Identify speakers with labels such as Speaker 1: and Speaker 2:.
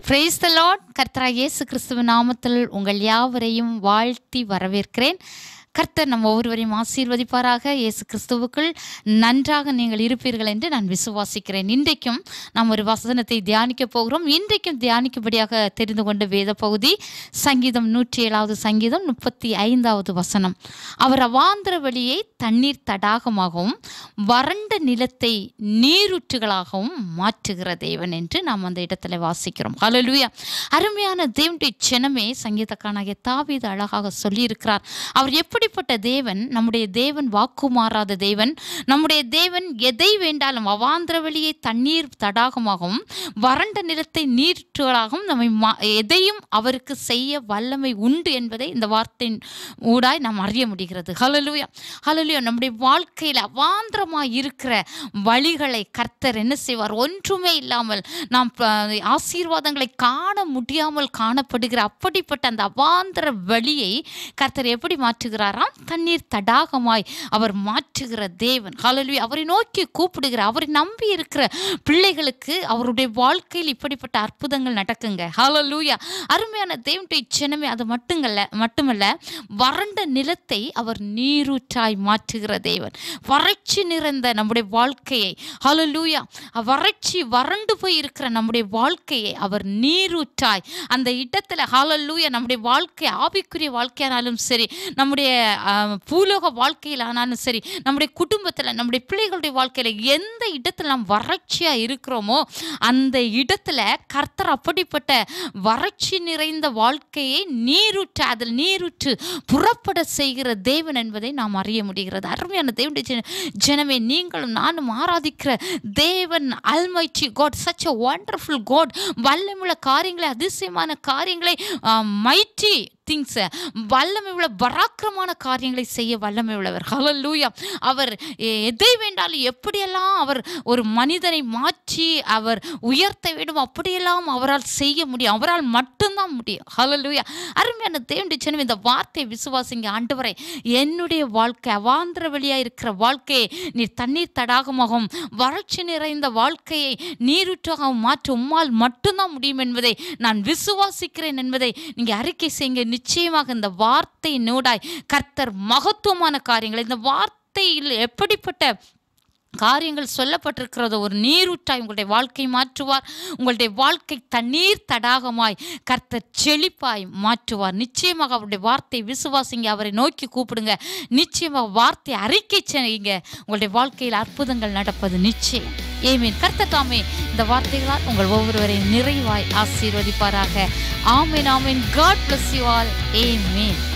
Speaker 1: praise the Lord கர்த்தராக இயேசு கிறிஸ்துவின் நாமத்தில் உங்கள் யாவரையும் வாழ்த்தி வரவேற்கிறேன் கர்த்தர் நம்ம ஒவ்வொருவரையும் ஆசீர்வதிப்பாராக இயேசு கிறிஸ்துவுக்குள் நன்றாக நீங்கள் இருப்பீர்கள் என்று நான் விசுவாசிக்கிறேன் இன்றைக்கும் நாம் ஒரு வசனத்தை தியானிக்க போகிறோம் இன்றைக்கும் தியானிக்கும்படியாக தெரிந்து கொண்ட வேத பகுதி சங்கீதம் நூற்றி ஏழாவது சங்கீதம் முப்பத்தி ஐந்தாவது வசனம் அவர் அவாந்திர வழியை தண்ணீர் தடாகமாகவும் வறண்ட நிலத்தை நீரூற்றுகளாகவும் மாற்றுகிற தேவன் என்று நாம் அந்த இடத்துல வாசிக்கிறோம் ஹalleluya அருமையான தேவனுடைய ஜனமே சங்கீதக்கானாகிய தாவீது அழகாக சொல்லியிருக்கிறார் அவர் எப்படிப்பட்ட தேவன் நம்முடைய தேவன் வாக்கு மாறாத தேவன் நம்முடைய தேவன் எதை வேண்டாலும் அவாந்திர வழியை தண்ணீர் தடாகமாகவும் வறண்ட நிலத்தை நீர்ற்றுகளாகவும் நம்மை மா- எதையும் அவருக்கு செய்ய வல்லமை உண்டு என்பதை இந்த வார்த்தையின் ஊடாய் நாம் அறிய முடிகிறது ஹalleluya ஹalleluya நம்முடைய வாழ்க்கையில் அவாந்திரமாக இருக்கிற வழிகளை கர்த்தர் என்ன செய்வார் ஒன்றுமே இல்லாமல் நாம் ப- ஆசீர்வாதங்களை காண முடியாமல் காணப்படுகிற அப்படிப்பட்ட அந்த அவாந்திர வழியை கர்த்தர் எப்படி மாற்றுகிறாராம் தண்ணீர் தடாகமாய் அவர் மாற்றுகிற தேவன் ஹalleluya அவரை நோக்கி கூப்பிடுகிற அவரை நம்பி இருக்கிற பிள்ளைகளுக்கு அவருடைய வாழ்க்கையில் இப்படிப்பட்ட அற்புதங்கள் நடக்குங்க ஹalleluya அருமையான தேவனுடைய ஜனமே அது மட்டுங்கல்ல மட்டுமல்ல வறண்ட நிலத்தை அவர் நீரூற்றாய் மாற்றுகிற தேவன் வறட்சி நிறைந்த நம்முடைய வாழ்க்கையை ஹalleluya வறட்சி வறண்டு போய் இருக்கிற நம்முடைய வாழ்க்கையை அவர் நீரூற்றாய் அந்த இடத்துல ஹalleluya நம்முடைய வாழ்க்கை ஆவிக்குரிய வாழ்க்கையானாலும் சரி நம்முடைய ஆஹ், பூலோக வாழ்க்கையில் ஆனாலும் சரி நம்முடைய குடும்பத்தில் நம்முடைய பிள்ளைகளுடைய வாழ்க்கையில் எந்த இடத்துல நாம் வறட்சியாக இருக்கிறோமோ அந்த இடத்துல கர்த்தர் அப்படிப்பட்ட வறட்சி நிறைந்த வாழ்க்கையை நீரூற்று அதில் நீரூற்று புறப்பட செய்கிற தேவன் என்பதை நாம் அறிய முடிகிறது அருமையான தேவனுடைய ஜன- ஜனமே நீங்களும் நானும் ஆராதிக்கிற தேவன் almighty God such a wonderful God வல்லமுள்ள காரியங்களை அதிசயமான காரியங்களை மைட்டி திங்ஸ் வல்லமை உள்ள பராக்கிரமான காரியங்களை செய்ய வல்லமை உள்ளவர் ஹalleluya அவர் எ- எதை வேண்டாலும் எப்படியெல்லாம் அவர் ஒரு மனிதனை மாற்றி அவர் உயர்த்த வேண்டும் அப்படியெல்லாம் அவரால் செய்ய முடியும் அவரால் மட்டும்தான் முடியும் ஹalleluya அருமையான தேவனுடைய ஜனம் இந்த வார்த்தையை விசுவாசிங்க ஆண்டவரை என்னுடைய வாழ்க்கை அவாந்திர வழியாக இருக்கிற வாழ்க்கையை நீர் தண்ணீர் தடாகமாகவும் வறட்சி நிறைந்த வாழ்க்கையை நீரூற்றாகவும் மாற்ற உம்மால் மட்டும்தான் முடியும் என்பதை நான் விசுவாசிக்கிறேன் என்பதை நீங்க அறிக்கை செய்யுங்க நிச்சயமாக இந்த வார்த்தை நூடாய் கர்த்தர் மகத்துவமான காரியங்கள் இந்த வார்த்தையில் எப்படிப்பட்ட காரியங்கள் சொல்லப்பட்டிருக்கிறதோ ஒரு நீரூற்றாய் உங்களுடைய வாழ்க்கை மாற்றுவார் உங்களுடைய வாழ்க்கை தண்ணீர் தடாகமாய் கர்த்தர் செழிப்பாய் மாற்றுவார் நிச்சயமாக அவருடைய வார்த்தை விசுவாசிங்க அவரை நோக்கி கூப்பிடுங்க நிச்சயமாக வார்த்தை அறிக்கை செய்யுங்க உங்களுடைய வாழ்க்கையில் அற்புதங்கள் நடப்பது நிச்சயம் ஏமீன் கர்த்தர் தாமே இந்த வார்த்தைகளால் உங்கள் ஒவ்வொருவரையும் நிறைவாய் ஆசீர்வதிப்பாராக ஆமேன் ஆமேன் God bless you all amen